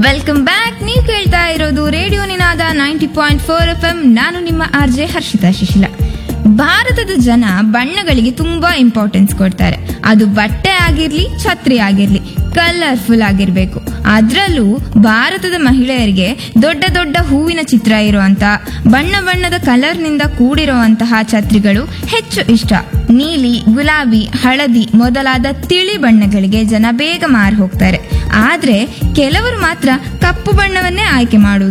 welcome back ನೀವು ಕೇಳ್ತಾ ಇರೋದು radio Ninaada ninety point four F M ನಾನು ನಿಮ್ಮ ಆರ್ ಜೆ ಹರ್ಷಿತಾ ಶಿಶಿಲ ಭಾರತದ ಜನ ಬಣ್ಣಗಳಿಗೆ ತುಂಬಾ ಇಂಪಾರ್ಟೆನ್ಸ್ ಕೊಡ್ತಾರೆ ಅದು ಬಟ್ಟೆ ಆಗಿರ್ಲಿ ಛತ್ರಿ ಆಗಿರ್ಲಿ ಕಲರ್ಫುಲ್ ಆಗಿರ್ಬೇಕು ಅದ್ರಲ್ಲೂ ಭಾರತದ ಮಹಿಳೆಯರಿಗೆ ದೊಡ್ಡ ದೊಡ್ಡ ಹೂವಿನ ಚಿತ್ರ ಇರುವಂತ ಬಣ್ಣ ಬಣ್ಣದ ಕಲರ್ನಿಂದ ಕೂಡಿರುವಂತಹ ಛತ್ರಿಗಳು ಹೆಚ್ಚು ಇಷ್ಟ ನೀಲಿ ಗುಲಾಬಿ ಹಳದಿ ಮೊದಲಾದ ತಿಳಿ ಬಣ್ಣಗಳಿಗೆ ಜನ ಬೇಗ ಮಾರು ಹೋಗ್ತಾರೆ ಆದ್ರೆ ಕೆಲವರು ಮಾತ್ರ ಕಪ್ಪು ಬಣ್ಣವನ್ನೇ ಆಯ್ಕೆ ಮಾಡುವುದು